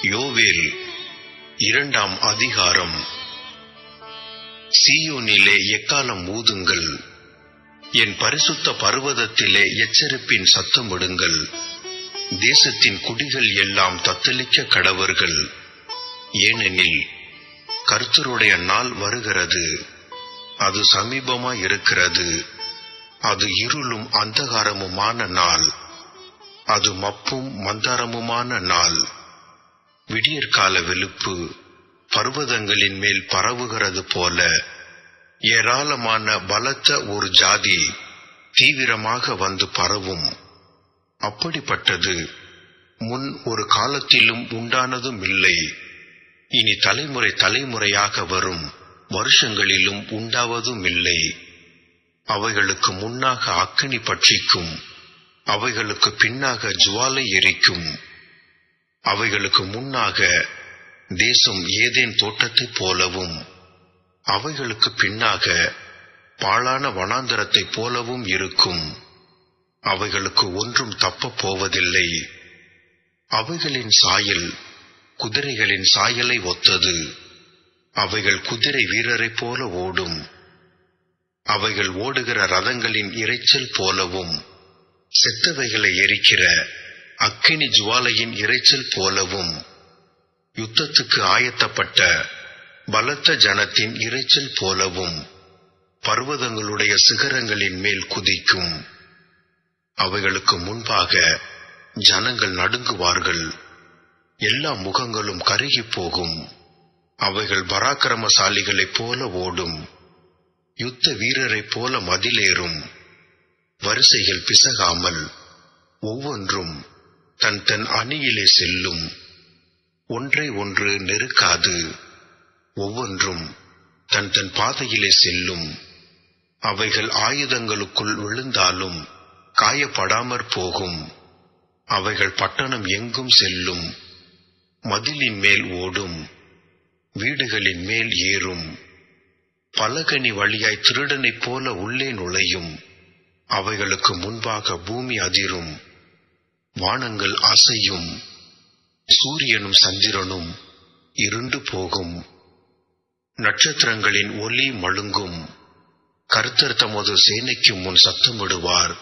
யோவேல் இரண்டாம் அதிகாரம் சீயோனிலே எக்காலம் ஊதுங்கள் என் பரிசுத்த பர்வதத்திலே எச்சரிப்பின் சத்தமிடுங்கள் தேசத்தின் குடிகள் எல்லாம் தத்தளிக்க கடவர்கள் ஏனெனில் கர்த்தருடைய நாள் வருகிறது அது சமீபமாய் இருக்கிறது அது இருளும் அந்தகாரமுமான நாள் அது மப்பும் மந்தாரமுமான நாள் விடியற்கால வெளுப்பு பர்வதங்களின் மேல் பரவுகிறது போல ஏராளமான பலத்த ஒரு ஜாதி தீவிரமாக வந்து பரவும் அப்படிப்பட்டது முன் ஒரு காலத்திலும் உண்டானதும் இல்லை இனி தலைமுறை தலைமுறையாக வரும் வருஷங்களிலும் உண்டாவதும் இல்லை அவைகளுக்கு முன்னாக அக்கினி பட்சிக்கும் அவைகளுக்கு பின்னாக ஜுவாலை எரிக்கும் அவைகளுக்கு முன்னாக தேசம் ஏதேன் தோட்டத்தைப் போலவும் அவைகளுக்கு பின்னாக பாழான வனாந்தரத்தைப் போலவும் இருக்கும் அவைகளுக்கு ஒன்றும் தப்பப் போவதில்லை அவைகளின் சாயல் குதிரைகளின் சாயலை ஒத்தது அவைகள் குதிரை வீரரைப் போல ஓடும் அவைகள் ஓடுகிற ரதங்களின் இரைச்சல் போலவும் செத்தவைகளை எரிக்கிற அக்கினி ஜுவாலையின் இரைச்சல் போலவும் யுத்தத்துக்கு ஆயத்தப்பட்ட பலத்த ஜனத்தின் இரைச்சல் போலவும் பர்வதங்களுடைய சிகரங்களின் மேல் குதிக்கும் அவைகளுக்கு முன்பாக ஜனங்கள் நடுங்குவார்கள் எல்லா முகங்களும் கருகிப் போகும் அவைகள் பராக்கிரமசாலிகளைப் போல ஓடும் யுத்த வீரரைப் போல மதிலேறும் வரிசைகள் பிசகாமல் ஒவ்வொன்றும் தன் தன் அணியிலே செல்லும் ஒன்றை ஒன்று நெருக்காது ஒவ்வொன்றும் தன் தன் பாதையிலே செல்லும் அவைகள் ஆயுதங்களுக்குள் விழுந்தாலும் காயப்படாமற் போகும் அவைகள் பட்டணம் எங்கும் செல்லும் மதிலின் மேல் ஓடும் வீடுகளின் மேல் ஏறும் பலகனி வழியாய் திருடனைப் போல உள்ளே நுழையும் அவைகளுக்கு முன்பாக பூமி அதிரும் வானங்கள் அசையும் சூரியனும் சந்திரனும் இருண்டு போகும் நட்சத்திரங்களின் ஒளி மழுங்கும் கர்த்தர் தமது சேனைக்கு முன் சத்தமிடுவார்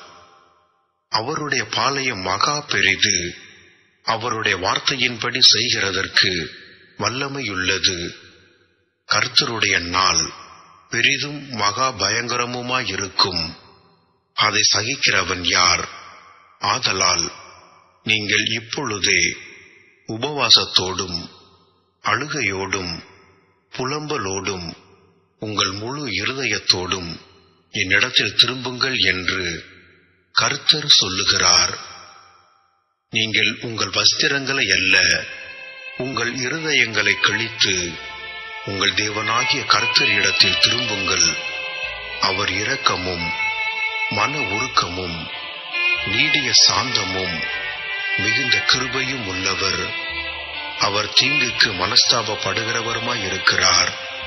அவருடைய பாளையம் மகா பெரிது அவருடைய வார்த்தையின்படி செய்கிறதற்கு வல்லமையுள்ளது கர்த்தருடைய நாள் பெரிதும் மகா பயங்கரமுமாயிருக்கும் அதை சகிக்கிறவன் யார் ஆதலால் நீங்கள் இப்பொழுதே உபவாசத்தோடும் அழுகையோடும் புலம்பலோடும் உங்கள் முழு இருதயத்தோடும் என்னிடத்தில் திரும்புங்கள் என்று கர்த்தர் சொல்லுகிறார் நீங்கள் உங்கள் வஸ்திரங்களை அல்ல உங்கள் இருதயங்களை கிழித்து உங்கள் தேவனாகிய கர்த்தர் இடத்தில் திரும்புங்கள் அவர் இரக்கமும் மன உருக்கமும் நீடிய சாந்தமும் மிகுந்த கிருபையும் உள்ளவர் அவர் தீங்குக்கு மனஸ்தாபப்படுகிறவருமாயிருக்கிறார்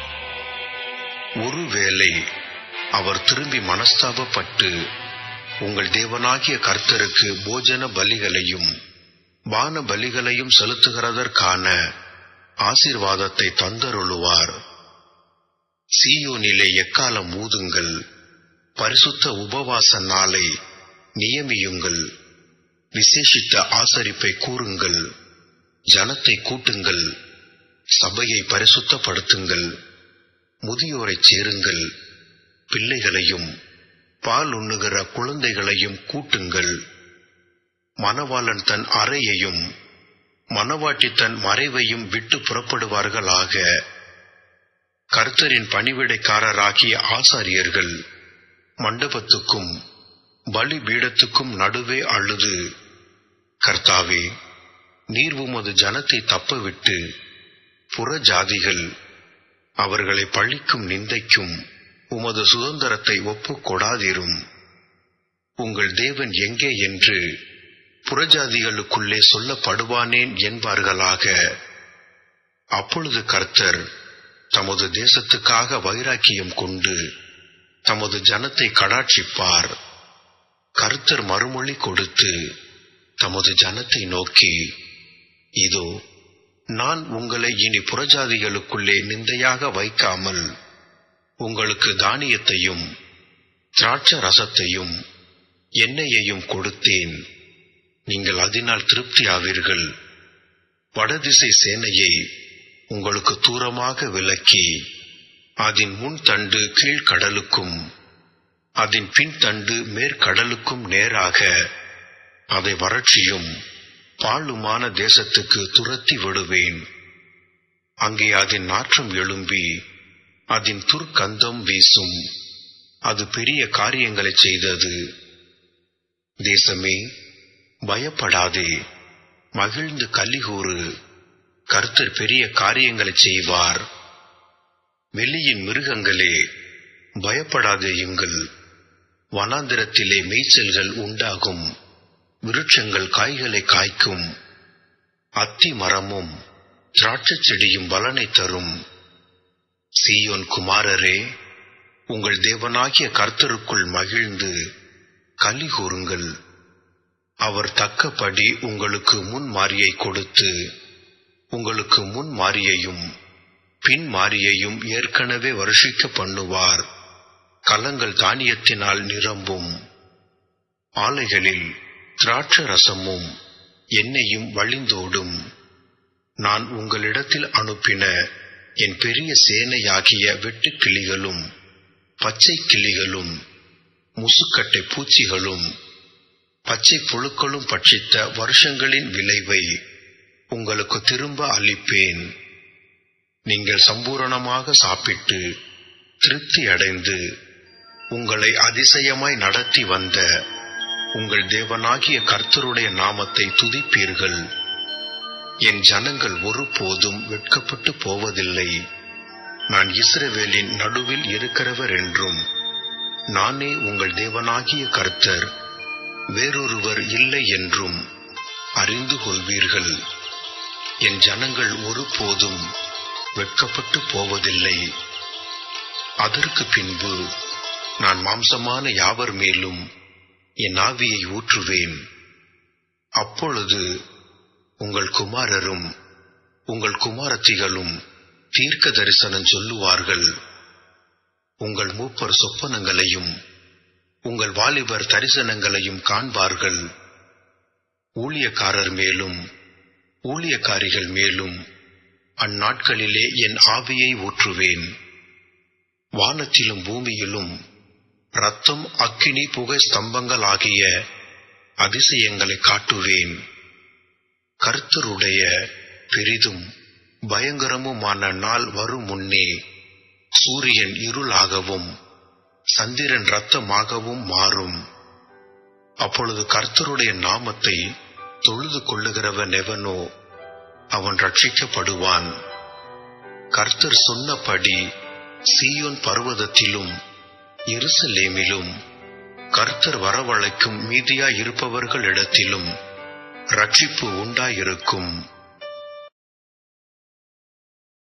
ஒருவேளை அவர் திரும்பி மனஸ்தாபப்பட்டு உங்கள் தேவனாகிய கர்த்தருக்கு போஜன பலிகளையும் பான பலிகளையும் செலுத்துகிறதற்கான ஆசீர்வாதத்தை தந்தருளுவார் சீயோனிலே எக்காலம் ஊதுங்கள் பரிசுத்த உபவாச நாளை நியமியுங்கள் விசேஷித்த ஆசரிப்பை கூறுங்கள் ஜனத்தை கூட்டுங்கள் சபையை பரிசுத்தப்படுத்துங்கள் முதியோரைச் சேருங்கள் பிள்ளைகளையும் பால் உண்ணுகிற குழந்தைகளையும் கூட்டுங்கள் மணவாளன் தன் அறையையும் மணவாட்டி தன் மறைவையும் விட்டு புறப்படுவார்களாக கர்த்தரின் பணிவிடைக்காரராகிய ஆசாரியர்கள் மண்டபத்துக்கும் பலி பீடத்துக்கும் நடுவே அழுது கர்த்தாவே நீர் உமது ஜனத்தை தப்பவிட்டு புற ஜாதிகள் அவர்களை பழிக்கும் நிந்தைக்கும் உமது சுதந்திரத்தை ஒப்புக் கொடாதிரும் உங்கள் தேவன் எங்கே என்று புறஜாதிகளுக்குள்ளே சொல்லப்படுவானேன் என்பார்களாக அப்பொழுது கர்த்தர் தமது தேசத்துக்காக வைராக்கியம் கொண்டு தமது ஜனத்தை கடாட்சிப்பார் கர்த்தர் மறுமொழி கொடுத்து தமது ஜனத்தை நோக்கி இதோ நான் உங்களை இனி புறஜாதிகளுக்குள்ளே நிந்தையாக வைக்காமல் உங்களுக்கு தானியத்தையும் திராட்ச ரசத்தையும் எண்ணெயையும் கொடுத்தேன் நீங்கள் அதனால் திருப்தி ஆவீர்கள் வடதிசை சேனையை உங்களுக்கு தூரமாக விலக்கி அதன் முன் தண்டு கீழ்கடலுக்கும் அதன் பின் தண்டு மேற்கடலுக்கும் நேராக அதை வறட்சியும் பாழுமான தேசத்துக்கு துரத்தி விடுவேன் அங்கே அதன் நாற்றம் எழும்பி அதன் துர்க்கந்தம் வீசும் அது பெரிய காரியங்களை செய்தது தேசமே பயப்படாதே மகிழ்ந்து கலிகூறு கர்த்தர் பெரிய காரியங்களை செய்வார் வெளியின் மிருகங்களே பயப்படாதேயுங்கள் வனாந்திரத்திலே மேய்ச்சல்கள் உண்டாகும் விருட்சங்கள் காய்களை காய்க்கும் அத்தி மரமும் திராட்சைச் செடியும் பலனை தரும் சீயோன் குமாரரே உங்கள் தேவனாகிய கர்த்தருக்குள் மகிழ்ந்து களி கூறுங்கள் அவர் தக்கபடி உங்களுக்கு முன் மாரியை கொடுத்து உங்களுக்கு முன் மாரியையும் பின் மாரியையும் ஏற்கனவே வருஷிக்க பண்ணுவார் கலங்கள் தானியத்தினால் நிரம்பும் ஆலைகளில் திராட்ச ரசமும் எண்ணெயும் வழிந்தோடும் நான் உங்களிடத்தில் அனுப்பின என் பெரிய சேனையாகிய வெட்டுக்கிளிகளும் பச்சை கிளிகளும் முசுக்கட்டை பூச்சிகளும் பச்சை புழுக்களும் பட்சித்த வருஷங்களின் விளைவை உங்களுக்கு திரும்ப அளிப்பேன் நீங்கள் சம்பூரணமாக சாப்பிட்டு திருப்தி அடைந்து உங்களை அதிசயமாய் நடத்தி வந்த உங்கள் தேவனாகிய கர்த்தருடைய நாமத்தை துதிப்பீர்கள் என் ஜனங்கள் ஒருபோதும் வெட்கப்பட்டு போவதில்லை நான் இஸ்ரவேலின் நடுவில் இருக்கிறவர் என்றும் நானே உங்கள் தேவனாகிய கர்த்தர் வேறொருவர் இல்லை என்றும் அறிந்து கொள்வீர்கள் என் ஜனங்கள் ஒருபோதும் வெட்கப்பட்டு போவதில்லை அதற்கு பின்பு நான் மாம்சமான யாவர் மேலும் என் ஆவியை ஊற்றுவேன் அப்பொழுது உங்கள் குமாரரும் உங்கள் குமாரத்திகளும் தீர்க்க தரிசனம் சொல்லுவார்கள் உங்கள் மூப்பர் சொப்பனங்களையும் உங்கள் வாலிபர் தரிசனங்களையும் காண்பார்கள் ஊழியக்காரர் மேலும் ஊழியக்காரிகள் மேலும் அந்நாட்களிலே என் ஆவியை ஊற்றுவேன் வானத்திலும் பூமியிலும் ரத்தம் அக்கினி புகை ஸ்தம்பங்கள் ஆகிய அதிசயங்களை காட்டுவேன் கர்த்தருடைய பெரிதும் பயங்கரமுமான நாள் வரும் முன்னே சூரியன் இருளாகவும் சந்திரன் இரத்தமாகவும் மாறும் அப்பொழுது கர்த்தருடைய நாமத்தை தொழுது கொள்ளுகிறவன் எவனோ அவன் ரட்சிக்கப்படுவான் கர்த்தர் சொன்னபடி சீயோன் பர்வதத்திலும் எருசலேமிலும் கர்த்தர் வரவழைக்கும் மீதியாயிருப்பவர்களிடத்திலும் ரட்சிப்பு உண்டாயிருக்கும்